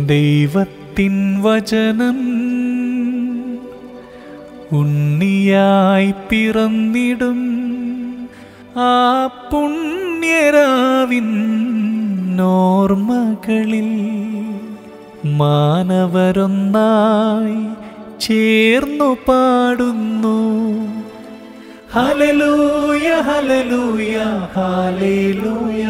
ദൈവത്തിൻ വചനം ഉണ്ണിയായി പിറന്നിടും ആ പുണ്യരാവിൻ നോർമകളിൽ മാനവരൊന്നായി ചേർന്നു പാടുന്നു ഹലലൂയ ഹലലൂയ ഹാലേലൂയ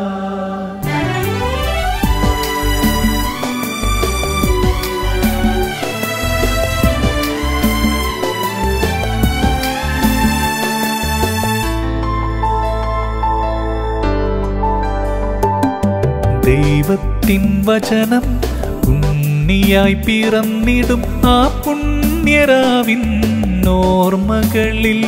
ദൈവത്തിൻ വചനം ഉണ്ണിയായി പിറന്നിടും ആ പുണ്യരാവിൻ ഓർമ്മകളിൽ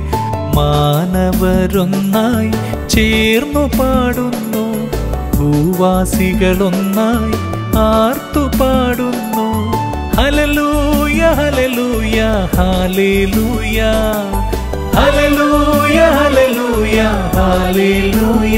മാനവരൊന്നായി ചേർന്നു പാടുന്നു ഭൂവാസികളൊന്നായി ആർത്തു പാടുന്നു ഹലലൂയ ഹലലൂയ ഹാലേലൂയ ഹലലൂയ ഹലലൂയ ഹാലേലൂയ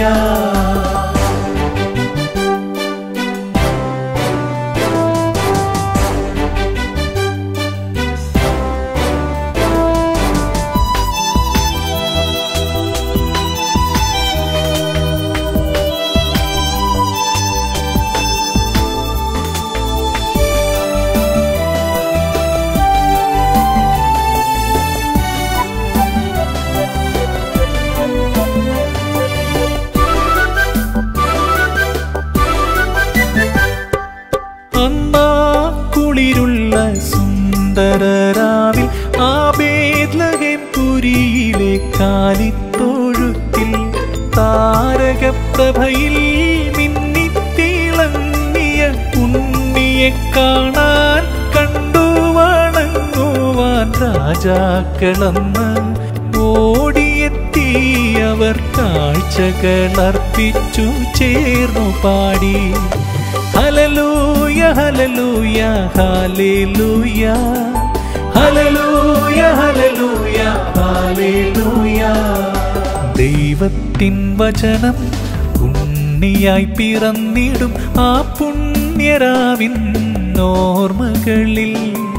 അന്നാ കുളിരുള്ള സുന്ദരരാവിൽ ആ ബേദ്ലഹേം പുരിയിലെ കാലിത്തൊഴുത്തിൽ താരകപ്രഭയിൽ മിന്നിത്തിളങ്ങിയ ഉണ്ണിയെ കാണാൻ കണ്ടു വണങ്ങുവാൻ രാജാക്കളന്ന് ഓടിയെത്തി അവർ കാഴ്ചകൾ അർപ്പിച്ചു ചേർന്നു പാടി ഹലലൂയ ഹലലൂയ ഹാലേലൂയ ഹലലൂയ ഹലലൂയ ഹാലേലൂയ ദൈവത്തിൻ വചനം ഉണ്ണിയായി പിറന്നിടും ആ പുണ്യരാവിൻ ഓർമ്മകളിൽ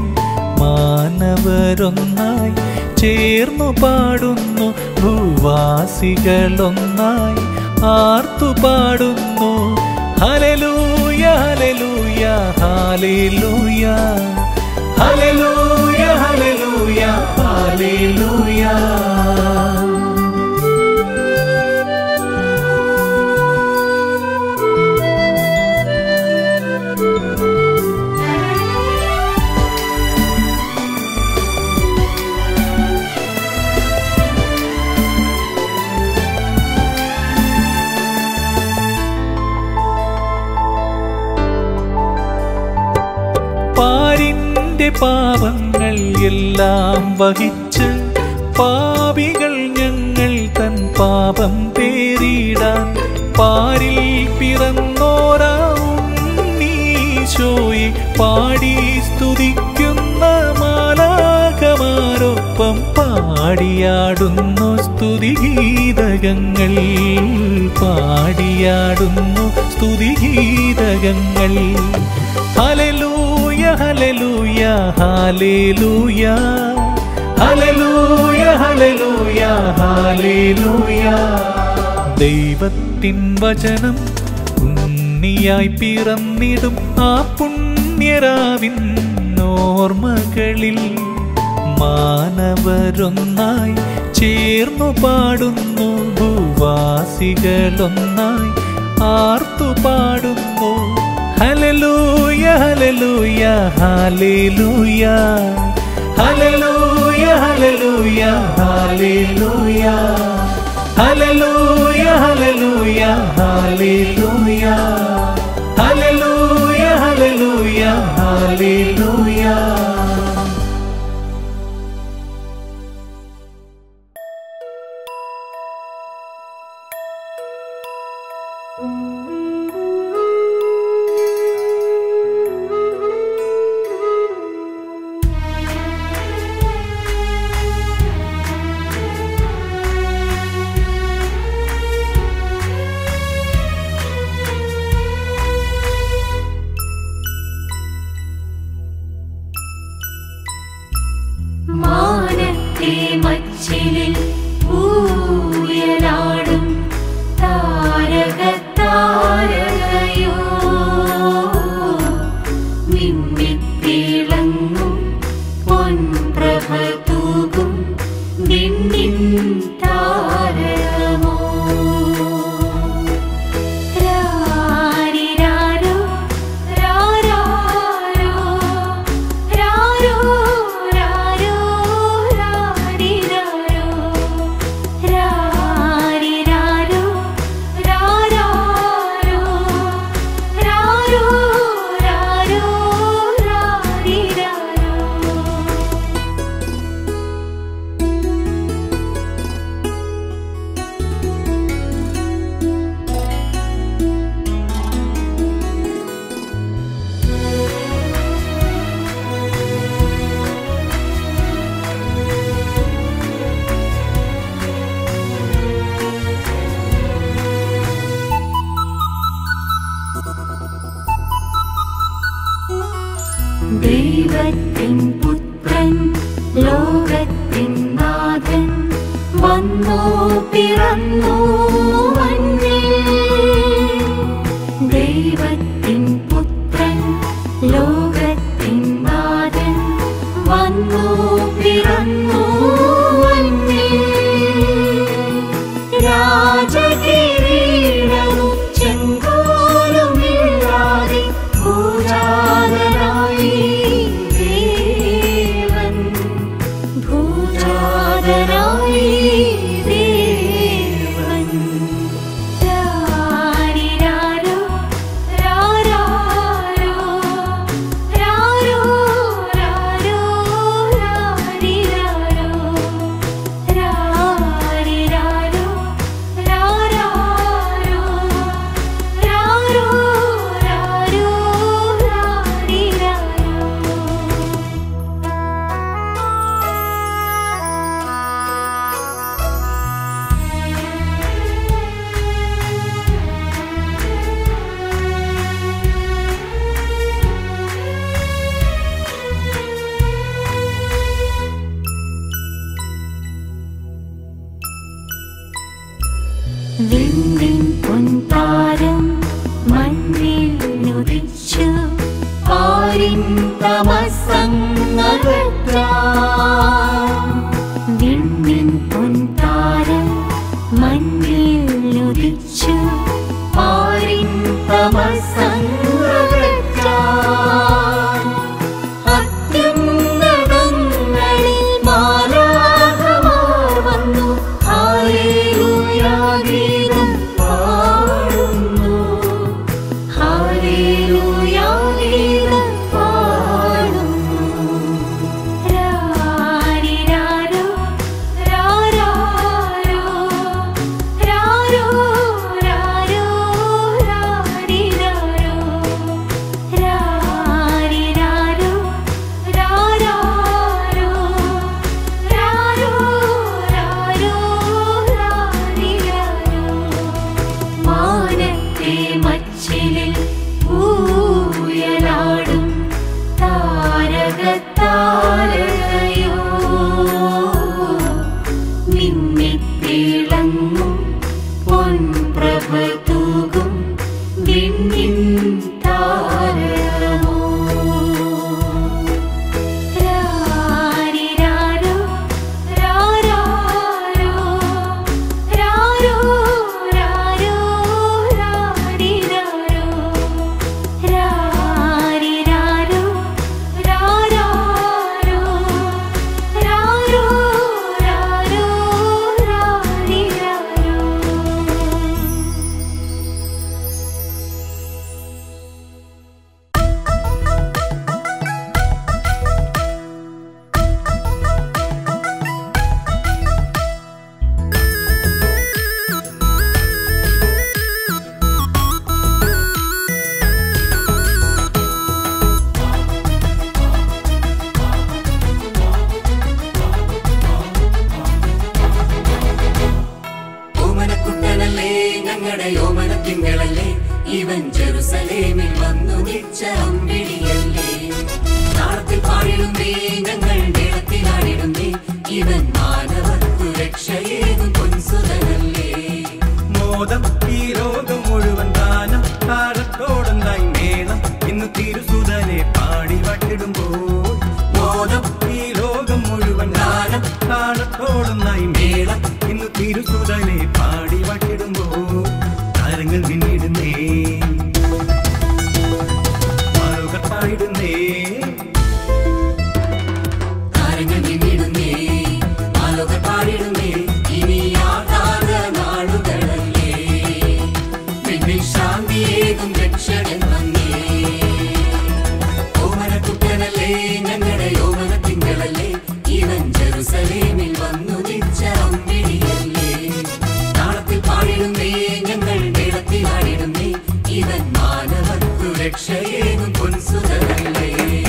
മാനവരൊന്നായി ചേർന്നു പാടുന്നു ഭൂവാസികളൊന്നായി ആർത്തു പാടുന്നു ഹലലൂയ ഹലലൂയ ഹാലേലൂയ ഹലലൂയ ഹലലൂയ ഹാലേലൂയ പാരിന്റെ പാപങ്ങൾ എല്ലാം വഹിച്ച് പാപികൾ ഞങ്ങൾ തൻ പാപം പേരിടാൻ പാരിൽ പിറന്നോരാ ഉണ്ണീശോയെ പാടി സ്തുതിക്കുന്ന മാലാകമാരൊപ്പം പാടിയാടുന്നു സ്തുതിഗീതകങ്ങൾ പാടിയാടുന്നു സ്തുതിഗീതകങ്ങൾ ഹലലൂയ ഹലലൂയ ഹാലേലൂയ ഹലലൂയ ഹലലൂയ ഹാലേലൂയ ദൈവത്തിൻ വചനം ഉണ്ണിയായി പിറന്നിടും ആ പുണ്യരാവിൻ ഓർമ്മകളിൽ മാനവരൊന്നായി ചേർന്നു പാടുന്നു ഭൂവാസികളൊന്നായി ആർത്തു പാടുന്നു ഹലലൂയ ഹലലൂയ ഹാലേലൂയ ഹലലൂയ ഹലലൂയ ഹാലേലൂയ ഹലലൂയ ഹലലൂയ ഹാലേലൂയ ഹലലൂയ ഹലലൂയ ഹാലേലൂയ വിണ്ണിത്തിളങ്ങും പൊൻപ്രഭ തൂകും വിണ്ണിൻ താരമോ രാരിരാരോ രാരാരോ രാരോ രാരോ രാരിരാരോ രാരിരാരോ രാരാരോ രാരോ രാരോ രാരിരാരോ ദൈവത്തിൻ പുത്രൻ ലോകത്തിൻ നാഥൻ വന്നു പിറന്നു മണ്ണിൽ ദൈവത്തിൻ പുത്രൻ ലോകത്തിൻ നാഥൻ വന്നു പിറന്നു മണ്ണിൽ രാജകിരീടവും ചെങ്കോലുമില്ലാതെ ഭൂജാതനായി ദേവൻ ഭൂജാതനായി ദേവൻ രാരിരാരോ രാരാരോ രാരോ രാരോ രാരിരാരോ രാരിരാരോ രാരാരോ രാരോ രാരോ രാരിരാരോ വിണ്ണിൻ പൊൻതാരം മണ്ണിൽ ഉദിച്ചു പാരിൻ തമസങ്ങകറ്റാം വിണ്ണിൻ പൊൻതാരം മണ്ണിൽ ഉദിച്ചു പാരിൻ തമസങ്ങകറ്റാം അത്യുന്നതങ്ങളിൽ മാലാഖമാർ വന്നു ഹല്ലേലൂയാ ഗീതം പാടുന്നു ഹല്ലേലൂയാ ഗീതം പാടുന്നു രാരിരാരോ രാരാരോ രാരോ രാരോ രാരിരാരോ രാരിരാരോ രാരാരോ രാരോ രാരോ രാരിരാരോ മാനത്തെ മച്ചിലിൽ ഊയലാടും താരകത്താരകയോ മിന്നിത്തിളങ്ങും പൊൻപ്രഭ തൂകും വിണ്ണിൻ താരമോ രാരിരാരോ രാരാരോ രാരോ രാരോ രാരിരാരോ രാരിരാരോ രാരാരോ രാരോ രാരോ രാരിരാരോ ഓമനക്കുട്ടനല്ലേ ഞങ്ങളുടെ ഓമനത്തിങ്കളല്ലേ ഇവൻ ജെറുസലേമിൽ വന്നു നിച്ച അമ്പിളിയല്ലേ താളത്തിൽ പാടിടുന്നേ ഞങ്ങൾ മേളത്തിലാടിടുന്നേ ഇവൻ മാനവർക്കു രക്ഷയേകും പൊൻസുതനല്ലേ മോദം ഈ ലോകം മുഴുവൻ ദാനം താരത്തോടൊന്നായി മേണം ഇന്ന് തിരുസുതനെ പാട പാടിടുന്നേ താരങ്ങൾ നിന്നിടുന്നേ ആലോക പാടിടുന്നേ ഇനി ആകാത നാളുകളല്ലേ പിന്നിൽ ശാന്തിയേകും രക്ഷകൻ വന്നേ ഓമനക്കുട്ടനല്ലേ ഞങ്ങളുടെ യോമന തിങ്കളല്ലേ ഇവൻ ജെറുസലേമിൽ വന്നു തിരിച്ച അമ്പിടിയല്ലേ താളത്തിൽ പാടിടുന്നേ ഞങ്ങൾ മേളത്തിൽ ആടിടുന്നേ ഇവൻ മാനവർക്കു രക്ഷയേകും പൊൻസുതരല്ലേ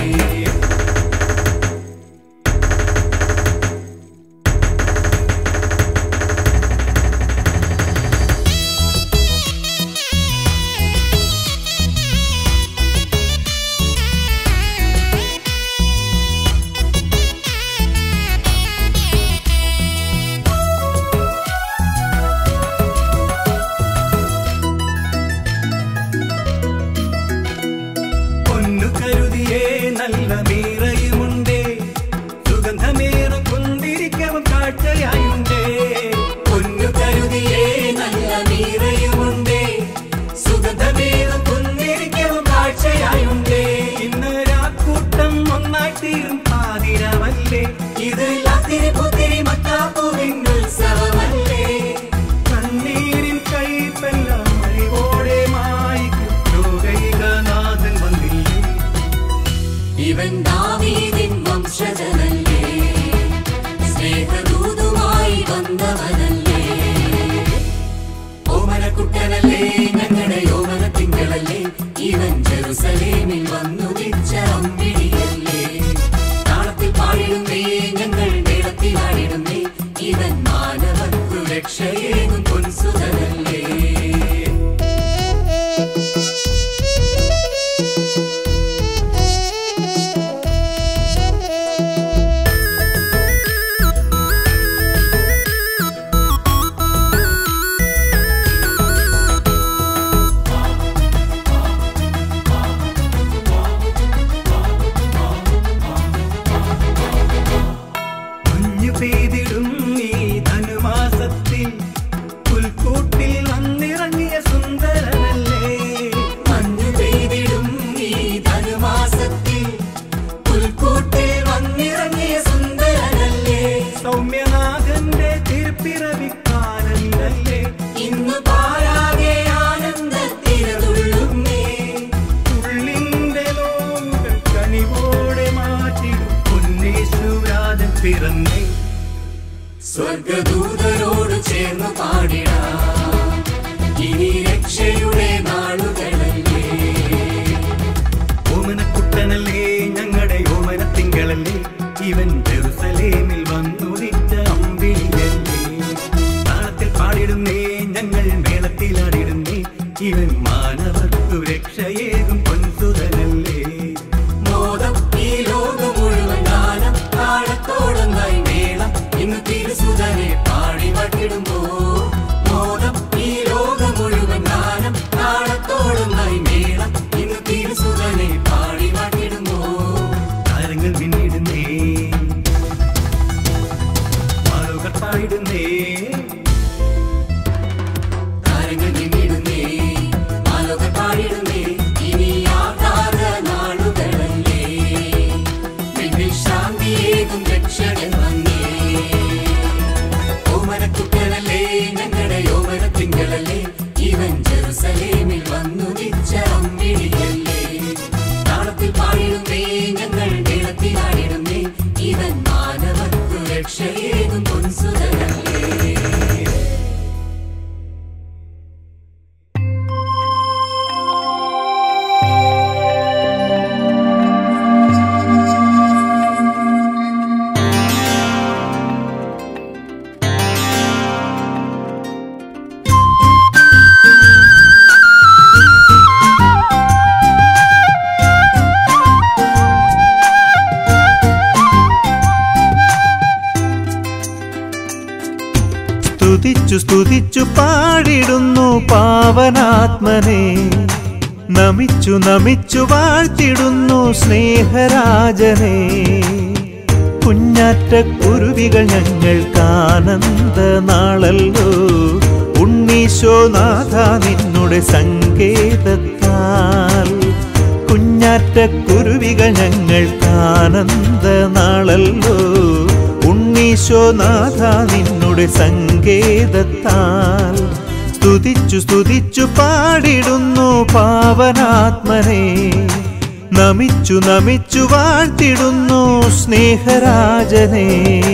പൊന്നു കരുതിയേ നല്ല മീറയുമുണ്ടേ സുഗന്ധമേറും കുന്തിരിക്കവും കാഴ്ചയായുണ്ടേ പൊന്നു കരുതിയേ നല്ല നീറയുമുണ്ടേ സുഗന്ധമേറും കുന്നിരിക്കവും കാഴ്ചയായുണ്ടേ ഇന്ന് രാക്കൂട്ടം ഒന്നായി തീരും പാതിരമല്ലേ ഇത് ലാത്തിരി പുത്തിരി മത്താപ്പൂവിൻ ഉത്സവമല്ലേ കണ്ണീരിൻ കൈപ്പെല്ലാം മഴയോടെ മായിക്കും ലോകൈകനാഥൻ വന്നില്ലേ ഇവൻ ദാവീദിൻ വംശജനല്ലേ സ്നേഹദൂതുമായി വന്നവനല്ലേ ഓമനക്കുട്ടനല്ലേ ഞങ്ങളുടെ യോമന തിങ്കളല്ലേ ഇവൻ ജെറുസലേമിൽ വന്നു തിരിച്ച അമ്പിടിയല്ലേ താളത്തിൽ പാടിടുന്നേ ഞങ്ങൾ മേളത്തിൽ ആടിടുന്നേ ഇവൻ മാനവർക്കു രക്ഷയേകും പൊൻസുതനല്ലേ മഞ്ഞു പെയ്തിടും ഈ ധനുമാസത്തിൽ പുൽക്കൂട്ടിൽ വന്നിറങ്ങിയ സുന്ദരനല്ലേ മഞ്ഞു പെയ്തിടും ഈ ധനുമാസത്തിൽ പുൽക്കൂട്ടിൽ വന്നിറങ്ങിയ സുന്ദരനല്ലേ സൗമ്യനാഥന്റെ തിരുപ്പിറവിക്കാരനല്ലേ ഇന്നു പാരാകെ ആനന്ദത്തിരതുള്ളുന്നേ ഉള്ളിന്റെ ലോകൾ കനിവോടെ മാറ്റിടും പൊന്നേശുരാജൻ പിറന്നേ സ്വർഗദൂതരോട് ചേർന്ന് പാടിടാം ഇനി രക്ഷയുടെ നാളുകളല്ലേ ഓമനക്കുട്ടനല്ലേ ഞങ്ങളുടെ ഓമനത്തിങ്കളല്ലേ ഇവൻ ജെറുസലേമിൽ വന്നുദിച്ച അമ്പിളിയല്ലേ താളത്തിൽ പാടിടുന്നേ ഞങ്ങൾ മേളത്തിലാടിടുന്നേ ഇവൻ മാനവർക്കു രക്ഷയേകും പൊൻസുതനല്ലേ മോദം ഈ ലോകം മുഴുവൻ ഗാനം താളത്തോടൊന്നായി മേളം ഇന്ന് തിരുസുതനെ പാടി വട്ടിടുമ്പോ മോദം ഈ ലോകം മുഴുവൻ ഗാനം താളത്തോടൊന്നായി മേളം ഇന്ന് തിരുസുതനെ പാടി വട്ടിടുമ്പോ താരങ്ങൾ പിന്നിടുന്നേ ആളുകൾ പാടിടുന്നേ താരങ്ങൾ നിന്നിടുന്നേ ആലോക പാടിടുന്നേ ഇനി ആകാത നാളുകളല്ലേ പിന്നിൽ ശാന്തിയേകും രക്ഷകൻ വന്നേ ഓമനക്കുട്ടനല്ലേ ഞങ്ങളുടെ യോമന തിങ്കളല്ലേ ഇവൻ ജെറുസലേമിൽ വന്നു തിരിച്ച അമ്പിടിയല്ലേ താളത്തിൽ പാടിടുന്നേ ഞങ്ങൾ മേളത്തിൽ ആടിടുന്നേ ഇവൻ മാനവർക്കു രക്ഷയേകും പൊൻസുതരല്ലേ സ്തുതിച്ചു സ്തുതിച്ചു പാടിടുന്നു പാവനാത്മനെ നമിച്ചു നമിച്ചു വാഴ്ത്തിടുന്നു സ്നേഹരാജനെ കുഞ്ഞാറ്റ കുരുവികൾ ഞങ്ങൾക്കാനന്ദ നാളല്ലോ ഉണ്ണീശോനാഥ നിന്നുടെ സങ്കേതത്താൽ കുഞ്ഞാറ്റ കുഞ്ഞാറ്റക്കുരുവികൾ ഞങ്ങൾക്കാനന്ദ നാളല്ലോ ഉണ്ണീശോനാഥ നിന്നുടെ സങ്കേതത്താൽ സ്തുതിച്ചു സ്തുതിച്ചു പാടിടുന്നു പാവനാത്മനെ നമിച്ചു നമിച്ചു വാഴ്ത്തിടുന്നു സ്നേഹരാജനെ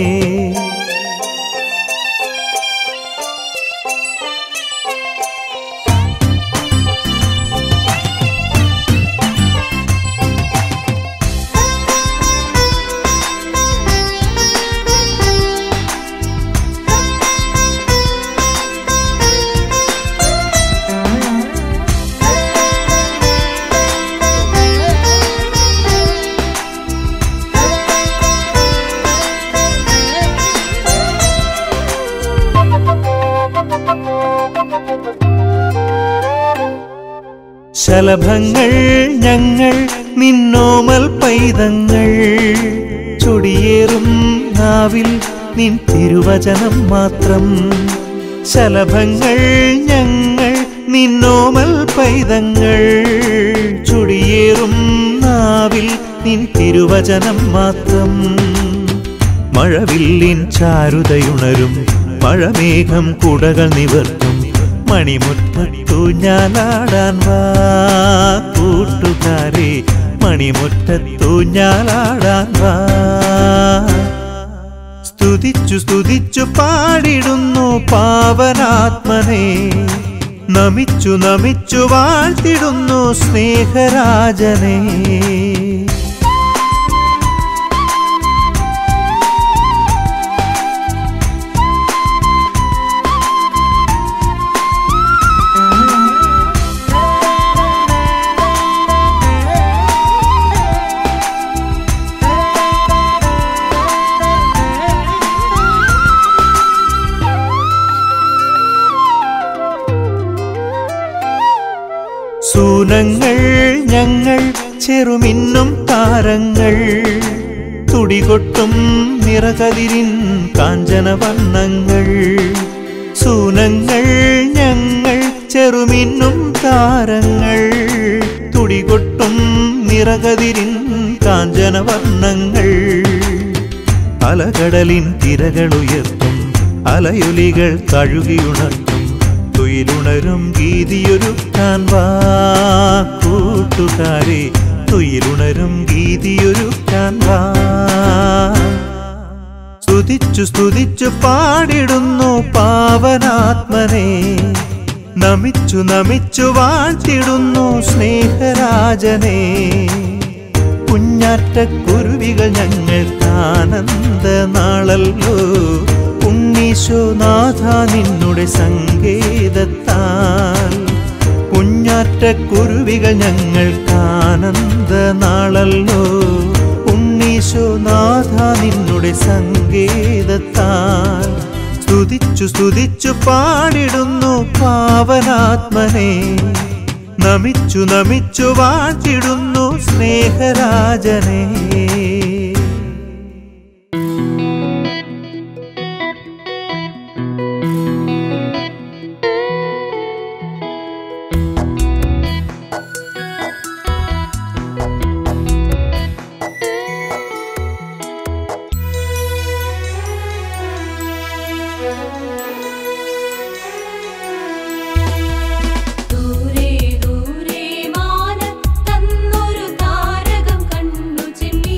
ശലഭങ്ങൾ ഞങ്ങൾ നിന്നോമൽ പൈതങ്ങൾ ചൊടിയേറും നാവിൽ നിൻ തിരുവചനം മാത്രം ശലഭങ്ങൾ ഞങ്ങൾ നിന്നോമൽ പൈതങ്ങൾ ചൊടിയേറും നാവിൽ നിൻ തിരുവചനം മാത്രം മഴവില്ലിൻ ചാരുതയുണരും മഴമേഘം കുടകൾ നിവർത്തും മണിമുറ്റത്തു ഞാലാടാൻ വാ കൂട്ടുകാരെ മണിമുറ്റത്തു ഞാലാടാൻ വാ സ്തുതിച്ചു സ്തുതിച്ചു പാടിടുന്നു പാവനാത്മനെ നമിച്ചു നമിച്ചു വാഴ്ത്തിടുന്നു സ്നേഹരാജനെ സൂനങ്ങൾ ഞങ്ങൾ ചെറുമിന്നും താരങ്ങൾ തുടികൊട്ടും നിറകതിരിൻ കാഞ്ചന വർണ്ണങ്ങൾ സൂനങ്ങൾ ഞങ്ങൾ ചെറുമിന്നും താരങ്ങൾ തുടികൊട്ടും നിറകതിരിൻ കാഞ്ചന വർണ്ണങ്ങൾ അലകടലിൻ തിരകളുയർത്തും അലയൊലികൾ കഴുകിയുണർത്തും തുയിലുണരും ഗീതിയൊരുക്കാൻ വാ കൂട്ടുകാരെ തുയിലുണരും ഗീതിയൊരുക്കാൻ വാ സ്തുതിച്ചു സ്തുതിച്ചു പാടിടുന്നു പാവനാത്മനെ നമിച്ചു നമിച്ചു വാഴ്ത്തിടുന്നു സ്നേഹരാജനെ കുഞ്ഞാറ്റക്കുരുവികൾ ഞങ്ങൾക്കാനന്ദ നാളല്ലോ ഉണ്ണീശോനാഥ നിന്നുടെ സങ്കേതത്താൽ കുഞ്ഞാറ്റക്കുരുവികൾ ഞങ്ങൾക്കാനന്ദ നാളല്ലോ ഉണ്ണീശോനാഥ നിന്നുടെ സങ്കേതത്താൽ സ്തുതിച്ചു സ്തുതിച്ചു പാടിടുന്നു പാവനാത്മനെ നമിച്ചു നമിച്ചു വാഴ്ത്തിടുന്നു സ്നേഹരാജനെ ദൂരെ ദൂരെ മാനത്തന്നൊരു താരകം കണ്ടു ചിമ്മി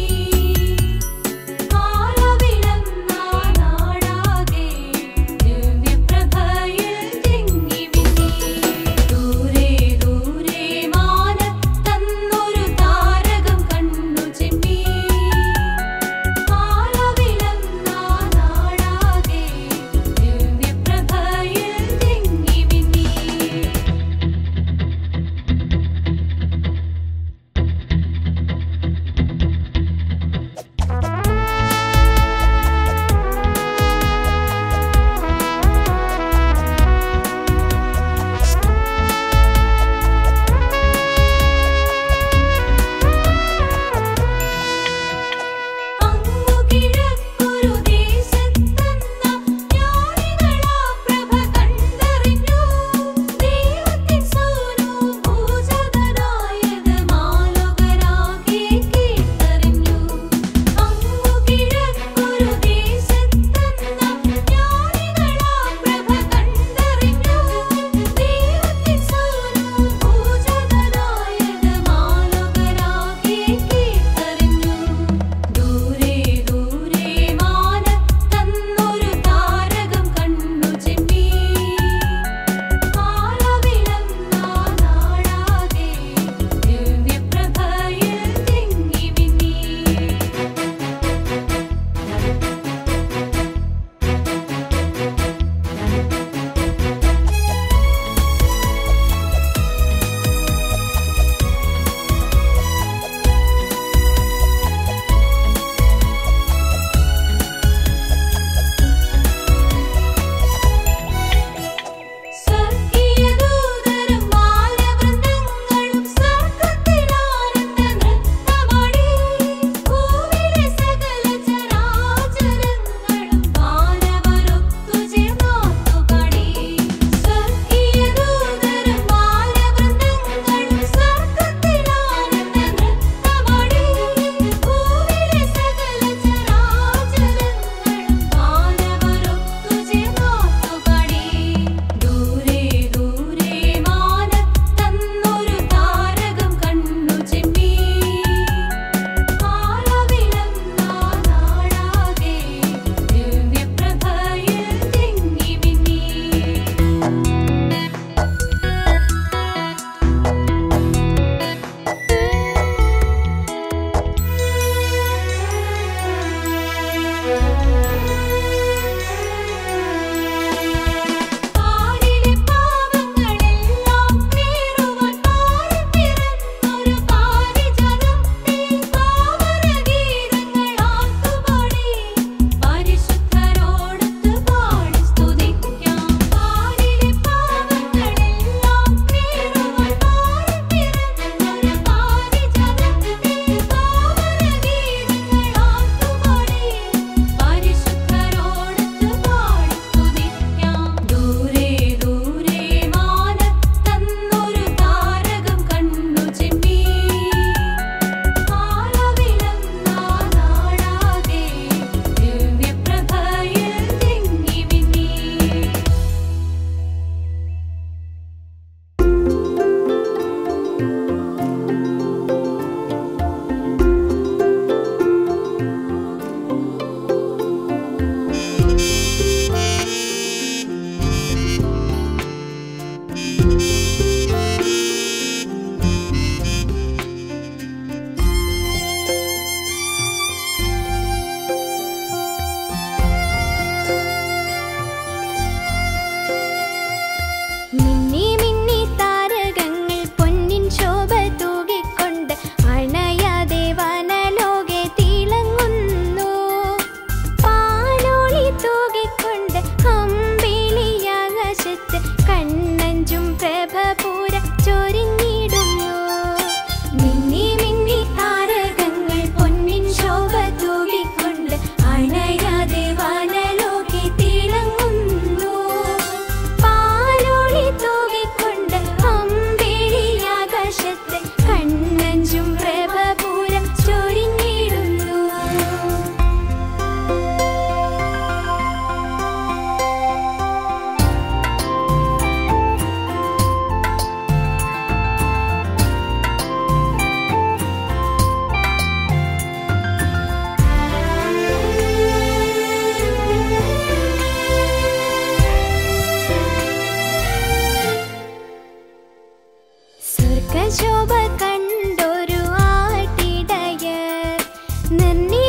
നിന്നെ